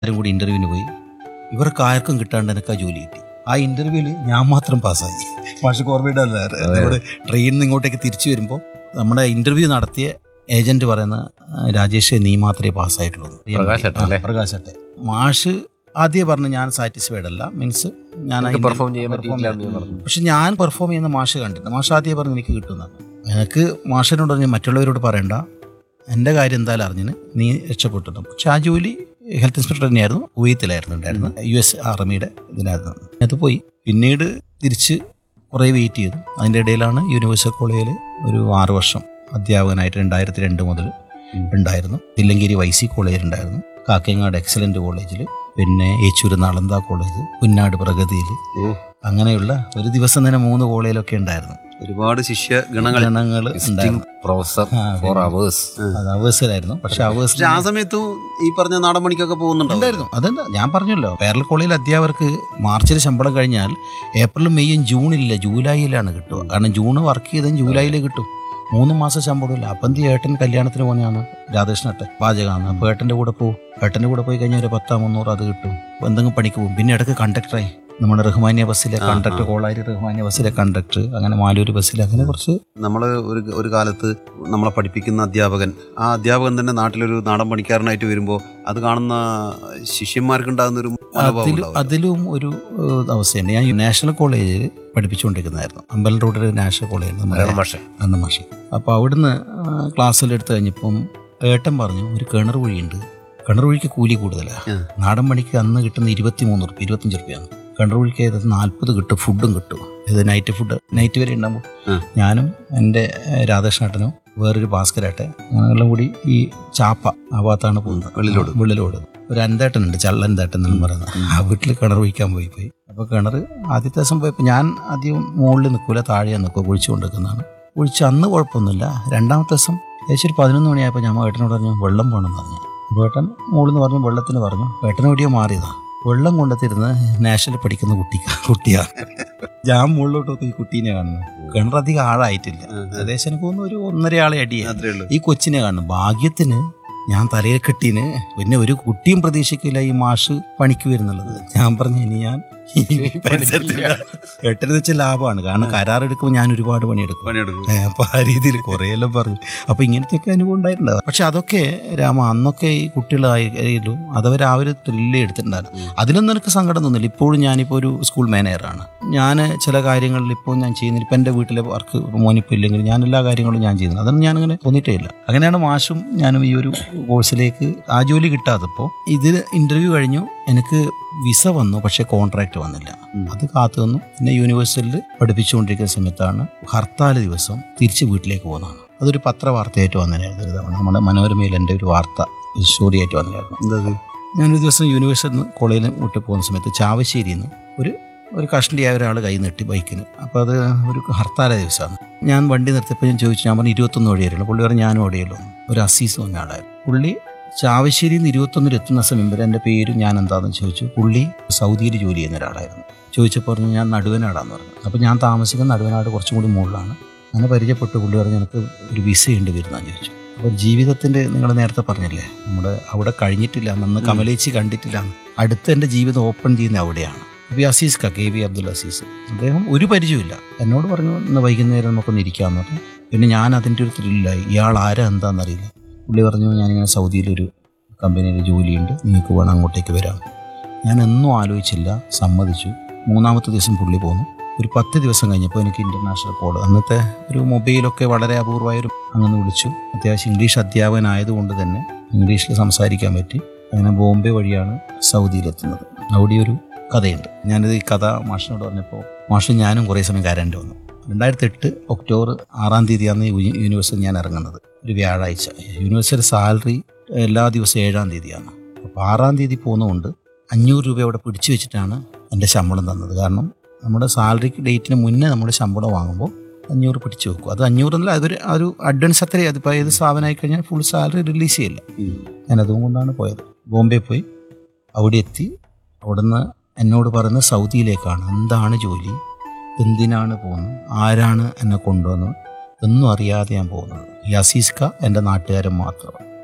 എല്ലാവരും കൂടി ഇന്റർവ്യൂവിന് പോയി ഇവർക്ക് ആർക്കും കിട്ടാണ്ട് എനിക്ക് ആ ജോലി കിട്ടി ആ ഇന്റർവ്യൂവിൽ ഞാൻ മാത്രം പാസ്സായി മാഷ് ഓർമ്മയിട്ടല്ല നമ്മുടെ ട്രെയിനിൽ നിന്ന് ഇങ്ങോട്ടേക്ക് തിരിച്ചു വരുമ്പോൾ നമ്മുടെ ഇന്റർവ്യൂ നടത്തിയ ഏജന്റ് പറയുന്ന "ആ, രാജേഷ് നീ മാത്രമേ പാസ്സായിട്ടുള്ളൂ പ്രകാശ് ഏട്ടൻ അല്ലേ? പ്രകാശ് ഏട്ടൻ. മാഷ് ആദ്യം പറഞ്ഞു ഞാൻ സാറ്റിസ്ഫൈഡ് അല്ല മീൻസ് ഞാൻ ആ പെർഫോം ചെയ്യാൻ perform പറ്റിയില്ല എന്ന് ഞാൻ പറഞ്ഞു പക്ഷെ ഞാൻ പെർഫോം ചെയ്യുന്ന മാഷ് കണ്ടിട്ടുണ്ട് മാഷ് ആദ്യം പറഞ്ഞു എനിക്ക് കിട്ടുന്നതാണ് എനിക്ക് മാഷിനോട് പറഞ്ഞു മറ്റുള്ളവരോട് പറയണ്ട എൻ്റെ കാര്യം എന്തായാലും അറിഞ്ഞിന് നീ രക്ഷപ്പെട്ടിട്ടും പക്ഷെ ആ ജോലി ഹെൽത്ത് ഇൻസ്പെക്ടർ തന്നെയായിരുന്നു കുവൈത്തിലായിരുന്നു ഉണ്ടായിരുന്നത് യു എസ് ആർമിയുടെ ഇതിലായിരുന്നു അത് പോയി പിന്നീട് തിരിച്ച് കുറേ വെയിറ്റ് ചെയ്തു അതിൻ്റെ ഇടയിലാണ് യൂണിവേഴ്സിറ്റി കോളേജിൽ ഒരു ആറ് വർഷം അധ്യാപകനായിട്ട് രണ്ടായിരത്തി രണ്ട് മുതൽ ഉണ്ടായിരുന്നു തില്ലങ്കേരി വൈ സി കോളേജിൽ ഉണ്ടായിരുന്നു കാക്കയങ്ങാട് എക്സലന്റ് കോളേജിൽ പിന്നെ ഏച്ചൂര് നളന്ത കോളേജ് പുന്നാട് പ്രഗതിയിൽ ഓ. അങ്ങനെയുള്ള ഒരു ദിവസം തന്നെ മൂന്ന് കോളേജിലൊക്കെ ഉണ്ടായിരുന്നു ഒരുപാട് ശിഷ്യ ഗണങ്ങൾ ഗണങ്ങൾ ഉണ്ടായിരുന്നു പ്രൊഫസർ ആ, ഫോർ അവേഴ്സ് അത് അവേഴ്സിലായിരുന്നു പക്ഷെ അവേഴ്സ് പക്ഷെ ആ സമയത്തും ഈ പറഞ്ഞ നാടൻ പണിക്കൊക്കെ പോകുന്നുണ്ടോ ഉണ്ടായിരുന്നു അതെന്താ ഞാൻ പറഞ്ഞല്ലോ പേരൽ കോളേജിൽ അധ്യാപകർക്ക് മാർച്ചിൽ ശമ്പളം കഴിഞ്ഞാൽ ഏപ്രിലും മെയ്യും ജൂണില്ല ജൂലൈയിലാണ് കിട്ടുക കാരണം ജൂൺ വർക്ക് ചെയ്തും ജൂലൈയിൽ കിട്ടും മൂന്ന് മാസം ശമ്പളമില്ല അപ്പം എന്ത് ഏട്ടൻ കല്യാണത്തിന് പോകുന്നതാണ് രാധാകൃഷ്ണട്ടെ പാചകമാണ് അപ്പോൾ ഏട്ടൻ്റെ കൂടെ പോകും ഏട്ടൻ്റെ കൂടെ പോയി കഴിഞ്ഞാൽ ഒരു പത്താ മുന്നൂറ് അത് കിട്ടും അപ്പോൾ എന്തെങ്കിലും പണിക്ക് പോകും പിന്നെ ഇടയ്ക്ക് കണ്ടക്ടറായി നമ്മുടെ റഹ്മാനിയ ബസ്സിലെ ആ, കണ്ടക്ടർ ആ. കോളാരി റഹ്മാനിയ ബസ്സിലെ കണ്ടക്ടർ അങ്ങനെ മാലൂര് ബസ്സിൽ അങ്ങനെ കുറച്ച് നമ്മൾ ഒരു ഒരു കാലത്ത് നമ്മളെ പഠിപ്പിക്കുന്ന അധ്യാപകൻ ആ അധ്യാപകൻ തന്നെ നാട്ടിലൊരു നാടൻ പണിക്കാരനായിട്ട് വരുമ്പോൾ അത് കാണുന്ന ശിഷ്യന്മാർക്കുണ്ടാകുന്ന ഒരു മനോഭാവം അതിലും ഉണ്ടാവുമല്ലോ. അതിലും ഒരു ഏഹ്, അവസ്ഥയുണ്ട് ഞാൻ നാഷണൽ കോളേജിൽ പഠിപ്പിച്ചുകൊണ്ടിരിക്കുന്നതായിരുന്നു അമ്പലം റോഡിൽ നാഷണൽ കോളേജ് നമ്മുടെ മാഷെ അന്ന് മാഷ് അപ്പോൾ അവിടുന്ന് ക്ലാസ്സിലെടുത്ത് കഴിഞ്ഞപ്പം ഏട്ടൻ പറഞ്ഞു ഒരു കിണർ കുഴിയുണ്ട് കിണർ കുഴിക്ക് കൂലി കൂടുതലാണ് ആ. നാടൻ പണിക്ക് അന്ന് കിട്ടുന്ന ഇരുപത്തി മൂന്ന് റുപ്യ ഇരുപത്തഞ്ച് റുപ്യാണ് കിണർ കുഴിക്ക് ഏത് നാൽപ്പത് കിട്ടും ഫുഡും കിട്ടും ഇത് നൈറ്റ് ഫുഡ് നൈറ്റ് വരെ ഉണ്ടാകുമ്പോൾ ആ. ഞാനും എൻ്റെ രാധാകൃഷ്ണേട്ടനും വേറൊരു ഭാസ്കരേട്ടെ ഞങ്ങളെല്ലാം കൂടി ഈ ചാപ്പ ആ ഭാഗത്താണ് പോകുന്നത് വെള്ളിലോട്. വെള്ളിലോട് ഒരു അന്തേട്ടനുണ്ട് ചള്ളന്തേട്ടൻ എന്ന് പറയുന്നത് ആ വീട്ടിൽ കിണർ കുഴിക്കാൻ പോയി പോയി അപ്പോൾ കിണർ ആദ്യത്തെ ദിവസം പോയപ്പോൾ ഞാൻ ആദ്യം മുകളിൽ നിൽക്കൂല താഴെ നിൽക്കുക കുഴിച്ചു കൊണ്ടിരിക്കുന്നതാണ് കുഴിച്ച് അന്ന് കുഴപ്പമൊന്നുമില്ല രണ്ടാമത്തെ ദിവസം ഏകദേശം ഒരു പതിനൊന്ന് മണിയായപ്പോൾ ഞാൻ ഏട്ടനോട് പറഞ്ഞു വെള്ളം പോകണമെന്ന് പറഞ്ഞു അപ്പോൾ ഏട്ടൻ മുകളിൽ നിന്ന് പറഞ്ഞു വെള്ളത്തിന് പറഞ്ഞു ഏട്ടൻ എവിടെയോ മാറിയതാ വെള്ളം കൊണ്ടെത്തിരുന്ന് നാഷണൽ പഠിക്കുന്ന കുട്ടി കുട്ടിയാണ് ഞാൻ മുകളിലോട്ട് നോക്കി ഈ കുട്ടീനെ കാണുന്നു കിണർ അധികം ആഴായിട്ടില്ല ആ, ആ. ഏകദേശം എനിക്ക് തോന്നുന്നു ഒരു ഒന്നര ആളെ അടിയായി അത്രേ ഉള്ളൂ ഈ കൊച്ചിനെ കാണുന്നു ഭാഗ്യത്തിന് ഞാൻ തലയിൽ കെട്ടീന് പിന്നെ ഒരു കുട്ടിയും പ്രതീക്ഷിക്കില്ല ഈ മാഷ് പണിക്ക് വരുന്നുള്ളത് ഞാൻ പറഞ്ഞു ഇനി ഞാൻ ഈ പരിസരത്തില്ല എട്ടെന്ന് വെച്ചാൽ ലാഭമാണ് കാരണം കരാറെടുക്കുമ്പോൾ ഞാൻ ഒരുപാട് പണിയെടുക്കും പണിയെടുക്കും ഏ, അപ്പൊ ആ രീതിയിൽ കുറേയെല്ലാം പറഞ്ഞു അപ്പൊ ഇങ്ങനത്തെയൊക്കെ അനുഭവം ഉണ്ടായിട്ടുണ്ടാവും പക്ഷെ അതൊക്കെ രാമ അന്നൊക്കെ ഈ കുട്ടികളായാലും അതവർ ആ ഒരു ത്രില്ല് എടുത്തിട്ടുണ്ടായിരുന്നു അതിലൊന്നും എനിക്ക് സങ്കടം തോന്നില്ല ഇപ്പോഴും ഞാനിപ്പോൾ ഒരു സ്കൂൾ മാനേജറാണ് ഞാൻ ചില കാര്യങ്ങളിൽ ഇപ്പോൾ ഞാൻ ചെയ്യുന്നില്ല ഇപ്പം എൻ്റെ വീട്ടിലെ വർക്ക് മോനിപ്പോൾ ഇല്ലെങ്കിൽ ഞാൻ എല്ലാ കാര്യങ്ങളും ഞാൻ ചെയ്യുന്നത് അതൊന്നും ഞാനിങ്ങനെ തോന്നിയിട്ടേ ഇല്ല അങ്ങനെയാണ് മാഷും ഞാനും ഈ ഒരു കോഴ്സിലേക്ക് ആ ജോലി കിട്ടാത്തപ്പോൾ ഇതിൽ ഇൻ്റർവ്യൂ കഴിഞ്ഞു എനിക്ക് വിസ വന്നു പക്ഷേ കോൺട്രാക്ട് വന്നില്ല ഉം. അത് കാത്തു നിന്നു പിന്നെ യൂണിവേഴ്സിറ്റിയിൽ പഠിപ്പിച്ചുകൊണ്ടിരിക്കുന്ന സമയത്താണ് ഹർത്താൽ ദിവസം തിരിച്ച് വീട്ടിലേക്ക് പോകുന്നതാണ് അതൊരു പത്രവാർത്തയായിട്ട് വന്നതായിരുന്നു ഒരു തവണ നമ്മുടെ മനോരമയിൽ എൻ്റെ ഒരു വാർത്ത ഒരു സ്റ്റോറിയായിട്ട് വന്നതായിരുന്നു എന്താ അത്? ഞാനൊരു ദിവസം യൂണിവേഴ്സിറ്റിയിൽ നിന്ന് കോളേജിൽ വിട്ട് പോകുന്ന സമയത്ത് ചാവശ്ശേരിയിൽ നിന്ന് ഒരു ഒരു കഷണ്ടിയായ ഒരാൾ കൈ നീട്ടി ബൈക്കിന് അപ്പോൾ അത് ഒരു ഹർത്താല ദിവസമാണ് ഞാൻ വണ്ടി നിർത്തിയപ്പോൾ ഞാൻ ചോദിച്ചു ഞാൻ പറഞ്ഞു ഇരുപത്തൊന്ന് വഴിയായിരുന്നു പുള്ളി പറഞ്ഞു ഞാനും ഓടിയല്ലോ ഒരു അസീസ് വന്ന ആളായിരുന്നു പുള്ളി ചാവശ്ശേരിയിൽ നിന്ന് ഇരുപത്തൊന്നിൽ എത്തുന്ന സമയം വരെ എൻ്റെ പേര് ഞാൻ എന്താണെന്ന് ചോദിച്ചു പുള്ളി സൗദിയിൽ ജോലി ചെയ്യുന്ന ഒരാളായിരുന്നു ചോദിച്ചപ്പോൾ പറഞ്ഞു ഞാൻ നടുവനാടാന്ന് പറഞ്ഞു അപ്പോൾ ഞാൻ താമസിക്കുന്ന നടുവനാട് കുറച്ചും കൂടി മുകളിലാണ് അങ്ങനെ പരിചയപ്പെട്ട് പുള്ളി പറഞ്ഞു എനിക്ക് ഒരു വിസ ഉണ്ട് വരുന്നതെന്ന് ചോദിച്ചു അപ്പോൾ ജീവിതത്തിൻ്റെ നിങ്ങൾ നേരത്തെ പറഞ്ഞില്ലേ നമ്മുടെ അവിടെ കഴിഞ്ഞിട്ടില്ല അന്ന് കമലേച്ചി കണ്ടിട്ടില്ല അടുത്ത എൻ്റെ ജീവിതം ഓപ്പൺ ചെയ്യുന്ന അവിടെയാണ് അപ്പോൾ ഈ അസീസ് ക കെ വി അബ്ദുൽ അസീസ് അദ്ദേഹം ഒരു പരിചയമില്ല എന്നോട് പറഞ്ഞു ഇന്ന് വൈകുന്നേരം നമുക്കൊന്ന് ഇരിക്കാമെന്ന് പറഞ്ഞു പിന്നെ ഞാൻ അതിൻ്റെ ഒരു ത്രില്ലായി ഇയാൾ ആരാ എന്താണെന്നറിയില്ല പുള്ളി പറഞ്ഞു ഞാനിങ്ങനെ സൗദിയിലൊരു കമ്പനിയിൽ ജോലിയുണ്ട് നിങ്ങൾക്ക് വേണം അങ്ങോട്ടേക്ക് വരാം ഞാൻ ഒന്നും ആലോചിച്ചില്ല സമ്മതിച്ചു മൂന്നാമത്തെ ദിവസം പുള്ളി പോന്നു ഒരു പത്ത് ദിവസം കഴിഞ്ഞപ്പോൾ എനിക്ക് ഇൻ്റർനാഷണൽ കോൾ അന്നത്തെ ഒരു മൊബൈലൊക്കെ വളരെ അപൂർവമായൊരു അങ്ങനെ വിളിച്ചു അത്യാവശ്യം ഇംഗ്ലീഷ് അധ്യാപകനായതുകൊണ്ട് തന്നെ ഇംഗ്ലീഷിൽ സംസാരിക്കാൻ പറ്റി അങ്ങനെ ബോംബെ വഴിയാണ് സൗദിയിലെത്തുന്നത് അവിടെ ഒരു കഥയുണ്ട് ഞാനിത് ഈ കഥ മാഷിനോട് പറഞ്ഞപ്പോൾ മാഷും ഞാനും കുറേ സമയം കരണ്ട് വന്നു രണ്ടായിരത്തി എട്ട് ഒക്ടോബർ ആറാം തീയതിയാണ് യു- യൂണിവേഴ്സിറ്റി ഞാൻ ഇറങ്ങുന്നത് ഒരു വ്യാഴാഴ്ച യൂണിവേഴ്സിറ്റി സാലറി എല്ലാ ദിവസവും ഏഴാം തീയതിയാണ് അപ്പോൾ ആറാം തീയതി പോകുന്നതുകൊണ്ട് അഞ്ഞൂറ് രൂപ അവിടെ പിടിച്ചു വെച്ചിട്ടാണ് എൻ്റെ ശമ്പളം തന്നത് കാരണം നമ്മുടെ സാലറി ഡേറ്റിന് മുന്നേ നമ്മുടെ ശമ്പളം വാങ്ങുമ്പോൾ അഞ്ഞൂറ് പിടിച്ചു വെക്കും അത് അഞ്ഞൂറ് എന്നല്ല അതൊരു ആ ഒരു അഡ്വാൻസ് അത്രയും അതിപ്പോൾ ഏത് സ്ഥാപനമായി കഴിഞ്ഞാൽ ഫുൾ സാലറി റിലീസ് ചെയ്യില്ല ഉം. ഞാൻ അതും കൊണ്ടാണ് പോയത് ബോംബെ പോയി അവിടെ എത്തി അവിടുന്ന് എന്നോട് പറയുന്നത് സൗദിയിലേക്കാണ് എന്താണ് ജോലി എന്തിനാണ് പോകുന്നത് ആരാണ് എന്നെ കൊണ്ടുവന്നത് ഒന്നും അറിയാതെ ഞാൻ പോകുന്നത് ഈ അസീസ്ക എൻ്റെ നാട്ടുകാരൻ മാത്രം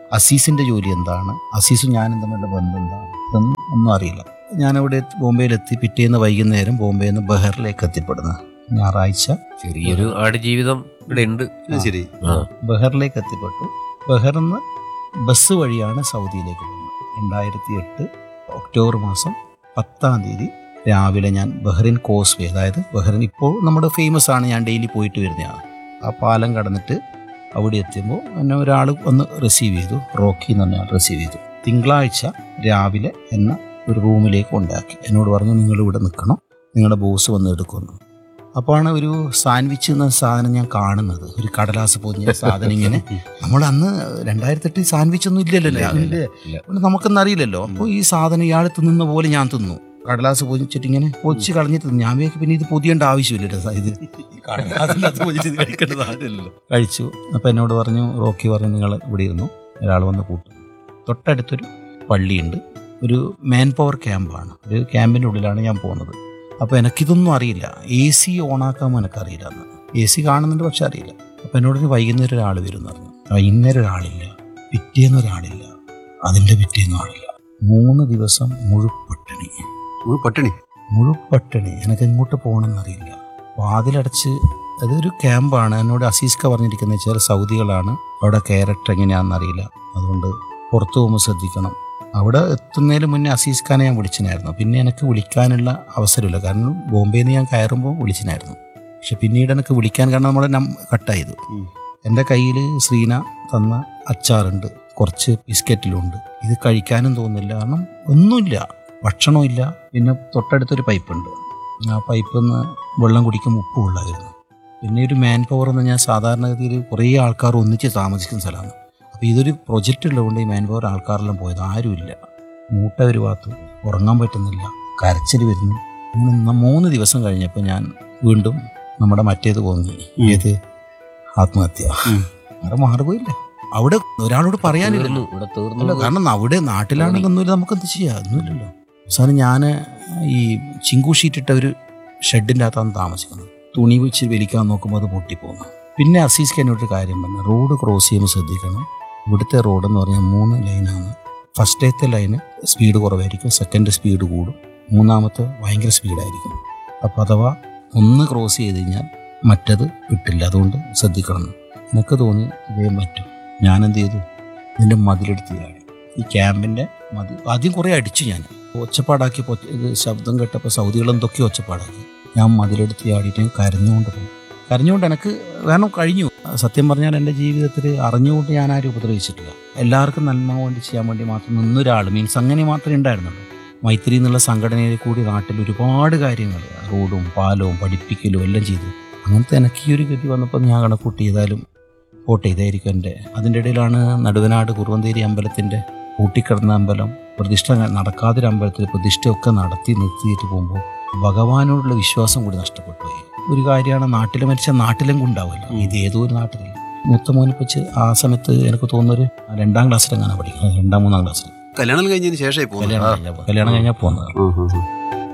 അസീസിൻ്റെ ജോലി എന്താണ് അസീസും ഞാനും തമ്മിലുള്ള ബന്ധം എന്താണ് ഇതൊന്നും ഒന്നും അറിയില്ല ഞാനവിടെ എത്തി- ബോംബെയിലെത്തി പിറ്റേന്ന് വൈകുന്നേരം ബോംബെയിൽ നിന്ന് ബഹറിലേക്ക് എത്തിപ്പെടുന്നു ഞായറാഴ്ച ചെറിയൊരു ആടുജീവിതം ഇവിടെ ഉണ്ട് അത് ശരി ആ. ബഹറിലേക്ക് എത്തിപ്പെട്ടു ബഹറിൽ നിന്ന് ബസ് വഴിയാണ് സൗദിയിലേക്ക് പോകുന്നത് രണ്ടായിരത്തി എട്ട് ഒക്ടോബർ മാസം പത്താം തീയതി രാവിലെ ഞാൻ ബഹ്റിൻ കോസ്വേ അതായത് ബഹ്റിൻ ഇപ്പോൾ നമ്മുടെ ഫേമസ് ആണ് ഞാൻ ഡെയിലി പോയിട്ട് വരുന്നതാണ് ആ പാലം കടന്നിട്ട് അവിടെ എത്തുമ്പോൾ എന്നെ ഒരാൾ വന്ന് റിസീവ് ചെയ്തു റോക്കി എന്ന് പറഞ്ഞാൽ റിസീവ് ചെയ്തു തിങ്കളാഴ്ച രാവിലെ എന്നെ ഒരു റൂമിലേക്ക് കൊണ്ടാക്കി എന്നോട് പറഞ്ഞു നിങ്ങൾ ഇവിടെ നിൽക്കണം നിങ്ങളുടെ ബോസ് വന്ന് എടുക്കുന്നു അപ്പോഴാണ് ഒരു സാൻഡ്വിച്ച് എന്ന സാധനം ഞാൻ കാണുന്നത് ഒരു കടലാസ് പൊതിഞ്ഞ സാധനം ഇങ്ങനെ നമ്മൾ അന്ന് രണ്ടായിരത്തി എട്ടിൽ സാൻഡ്വിച്ച് ഒന്നും ഇല്ലല്ലോ ഇല്ല, അതിന്റെ ഇല്ല. അതുകൊണ്ട് നമുക്കൊന്നും അറിയില്ലല്ലോ അപ്പോൾ ഈ സാധനം ഇയാൾ തിന്നുന്ന പോലെ ഞാൻ തിന്നു കടലാസ് പൊതിച്ചിട്ട് ഇങ്ങനെ പൊതിച്ച് കളഞ്ഞിട്ട് തിന്നു. ഞാൻ വിചാരിക്കും പിന്നെ ഇത് പൊതിയേണ്ട ആവശ്യമില്ലല്ലോ സാ- ഇത് കടലാസിന്റെ അകത്ത് പൊതിച്ചിട്ട് ഇത് കഴിക്കേണ്ട സാധനമില്ലല്ലോ കഴിച്ചു അപ്പോൾ എന്നോട് പറഞ്ഞു റോക്കി പറഞ്ഞു നിങ്ങൾ ഇവിടെ ഇരുന്നു ഒരാൾ വന്ന് കൂട്ടും തൊട്ടടുത്തൊരു പള്ളിയുണ്ട് ഒരു മാൻ പവർ ക്യാമ്പാണ് ഒരു ക്യാമ്പിൻ്റെ ഉള്ളിലാണ് ഞാൻ പോകുന്നത് അപ്പോൾ എനിക്കിതൊന്നും അറിയില്ല എ സി ഓണാക്കാൻ എനിക്കറിയില്ല അന്ന് എ സി കാണുന്നുണ്ട് പക്ഷെ അറിയില്ല അപ്പോൾ എന്നോട് ഇനി വൈകുന്നേരം ഒരാൾ വരും എന്ന് പറഞ്ഞു വൈകുന്നേരം ഒരാളില്ല പിറ്റേന്ന് ഒരാളില്ല അതിൻ്റെ പിറ്റേന്നും ആളില്ല മൂന്ന് ദിവസം മുഴുപ്പട്ടിണി ഒരു പട്ടിണി മുഴുപ്പട്ടിണി എനിക്ക് എങ്ങോട്ട് പോകണമെന്നറിയില്ല വാതിലടച്ച് അതൊരു ക്യാമ്പാണ് എന്നോട് അസീസ്ക പറഞ്ഞിരിക്കുന്നത് വെച്ചാൽ സൗദികളാണ് അവിടെ ക്യാരക്ടർ എങ്ങനെയാണെന്നറിയില്ല അതുകൊണ്ട് പുറത്തു പോകുമ്പോൾ ശ്രദ്ധിക്കണം അവിടെ എത്തുന്നതിന് മുന്നേ അസീസ് ഖാനെ ഞാൻ വിളിച്ചിനായിരുന്നു പിന്നെ എനിക്ക് വിളിക്കാനുള്ള അവസരമില്ല കാരണം ബോംബെയിൽ നിന്ന് ഞാൻ കയറുമ്പോൾ വിളിച്ചിനായിരുന്നു പക്ഷെ പിന്നീട് എനിക്ക് വിളിക്കാൻ കാരണം നമ്മുടെ നം കട്ടായത് ഉം. എൻ്റെ കയ്യിൽ ശ്രീന തന്ന അച്ചാറുണ്ട് കുറച്ച് ബിസ്ക്കറ്റിലുണ്ട് ഇത് കഴിക്കാനും തോന്നുന്നില്ല കാരണം ഒന്നുമില്ല ഭക്ഷണമില്ല പിന്നെ തൊട്ടടുത്തൊരു പൈപ്പുണ്ട് ആ പൈപ്പിൽ നിന്ന് വെള്ളം കുടിക്കുമ്പോൾ ഉപ്പ് കൊള്ളായിരുന്നു പിന്നെ ഒരു മാൻ പവർ എന്ന് ഞാൻ സാധാരണഗതിയിൽ കുറേ ആൾക്കാർ ഒന്നിച്ച് താമസിക്കുന്ന സ്ഥലമാണ് അപ്പോൾ ഇതൊരു പ്രൊജക്റ്റ് ഉള്ളതുകൊണ്ട് ഈ മാൻ പവർ ആൾക്കാരെല്ലാം പോയത് ആരുമില്ല മൂട്ട ഒരു ഭാഗത്ത് ഉറങ്ങാൻ പറ്റുന്നില്ല കരച്ചിൽ വരുന്നു അങ്ങനെ ന- മൂന്ന് ദിവസം കഴിഞ്ഞപ്പോൾ ഞാൻ വീണ്ടും നമ്മുടെ മറ്റേത് പോകുന്നു ഏത് ആത്മഹത്യ ഉം. വേറെ മാർഗമില്ല അവിടെ ഒരാളോട് പറയാനില്ലല്ലോ തീർന്നു ഇവിടെ തീർന്നു അല്ല കാരണം അവിടെ നാട്ടിലാണെങ്കിൽ ഒന്നുമില്ല നമുക്ക് എന്ത് ചെയ്യാം ഒന്നുമില്ലല്ലോ അവസാനം ഞാൻ ഈ ചിങ്കു ഷീറ്റിട്ട ഒരു ഷെഡിൻ്റെ അകത്താണ് താമസിക്കുന്നത് തുണി വെച്ച് വലിക്കാൻ നോക്കുമ്പോൾ അത് പൊട്ടിപ്പോകുന്നു പിന്നെ അസീസ്ക്ക് എന്നോടൊരു കാര്യം പറഞ്ഞു റോഡ് ക്രോസ് ചെയ്യുമ്പോൾ ശ്രദ്ധിക്കണം ഇവിടുത്തെ റോഡ് എന്ന് പറഞ്ഞാൽ മൂന്ന് ലൈനാണ് ഫസ്റ്റത്തെ ലൈന് സ്പീഡ് കുറവായിരിക്കും സെക്കൻഡ് സ്പീഡ് കൂടും മൂന്നാമത്തെ ഭയങ്കര സ്പീഡായിരിക്കും അപ്പോൾ അഥവാ ഒന്ന് ക്രോസ് ചെയ്ത് കഴിഞ്ഞാൽ മറ്റത് കിട്ടില്ല അതുകൊണ്ട് ശ്രദ്ധിക്കണം എന്ന്. എനിക്ക് തോന്നി ഇതേ പറ്റും ഞാൻ എന്ത് ചെയ്തു ഇതിൻ്റെ മതിലെടുത്ത് ചാടി ഈ ക്യാമ്പിൻ്റെ മതി ആദ്യം കുറേ അടിച്ചു ഞാൻ ഒച്ചപ്പാടാക്കി പൊ- ഇത് ശബ്ദം കേട്ടപ്പോൾ സൗദികൾ എന്തൊക്കെയോ ഒച്ചപ്പാടാക്കി ഞാൻ മതിലെടുത്ത് ചാടിയിട്ട് ഞാൻ കരഞ്ഞുകൊണ്ട് പോകും കരഞ്ഞുകൊണ്ട് എനിക്ക് കാരണം കഴിഞ്ഞു സത്യം പറഞ്ഞാൽ എൻ്റെ ജീവിതത്തിൽ അറിഞ്ഞുകൊണ്ട് ഞാൻ ആരും ഉപദ്രവിച്ചിട്ടില്ല എല്ലാവർക്കും നന്മ വേണ്ടി ചെയ്യാൻ വേണ്ടി മാത്രം നിന്നൊരാൾ മീൻസ് അങ്ങനെ മാത്രമേ ഉണ്ടായിരുന്നുള്ളൂ മൈത്രി എന്നുള്ള സംഘടനയിൽ കൂടി നാട്ടിൽ ഒരുപാട് കാര്യങ്ങൾ റോഡും പാലവും പഠിപ്പിക്കലും എല്ലാം ചെയ്തു അങ്ങനത്തെ എനിക്ക് ഈ ഒരു ഗതി വന്നപ്പോൾ ഞാൻ കണക്കൂട്ടി ചെയ്താലും പോട്ടെ ഇതായിരിക്കും എൻ്റെ അതിൻ്റെ ഇടയിലാണ് നടുവനാട് കുറുവന്തേരി അമ്പലത്തിൻ്റെ പൂട്ടിക്കിടന്ന അമ്പലം പ്രതിഷ്ഠ നടക്കാതൊരു അമ്പലത്തിൽ പ്രതിഷ്ഠയൊക്കെ നടത്തി നിർത്തിയിട്ട് പോകുമ്പോൾ ഭഗവാനോടുള്ള വിശ്വാസം കൂടി നഷ്ടപ്പെട്ടു പോയി ഒരു കാര്യമാണ് നാട്ടിൽ മരിച്ച നാട്ടിലും ഉണ്ടാവില്ല ഇത് ഏതോ ഒരു നാട്ടിലില്ല മൂത്ത മോനെ വെച്ച് ആ സമയത്ത് എനിക്ക് തോന്നുന്നൊരു രണ്ടാം ക്ലാസ്സിലെങ്ങനെ പഠിക്കുന്നത് രണ്ടാം മൂന്നാം ക്ലാസ്സിൽ കല്യാണം കഴിഞ്ഞതിന് ശേഷമായി പോകുന്നത് കല്യാണം കഴിഞ്ഞാൽ കല്യാണം കഴിഞ്ഞാൽ പോകുന്നത് ആ, ആ, ആ.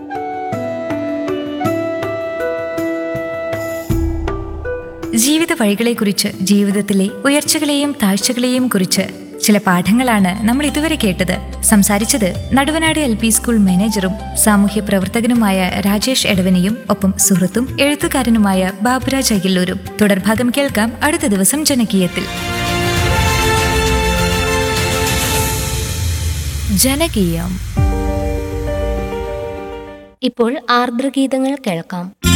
ജീവിത വഴികളെക്കുറിച്ച് ജീവിതത്തിലെ ഉയർച്ചകളെയും താഴ്ചകളെയും കുറിച്ച് ചില പാഠങ്ങളാണ് നമ്മൾ ഇതുവരെ കേട്ടത് സംസാരിച്ചത് നടുവനാട് എൽ പി സ്കൂൾ മാനേജറും സാമൂഹ്യ പ്രവർത്തകനുമായ രാജേഷ് എടവനെയും ഒപ്പം സുഹൃത്തും എഴുത്തുകാരനുമായ ബാബുരാജ് അയ്യല്ലൂരും തുടർഭാഗം കേൾക്കാം അടുത്ത ദിവസം ജനകീയത്തിൽ ജനകീയം ഇപ്പോൾ ആർദ്രഗീതങ്ങൾ കേൾക്കാം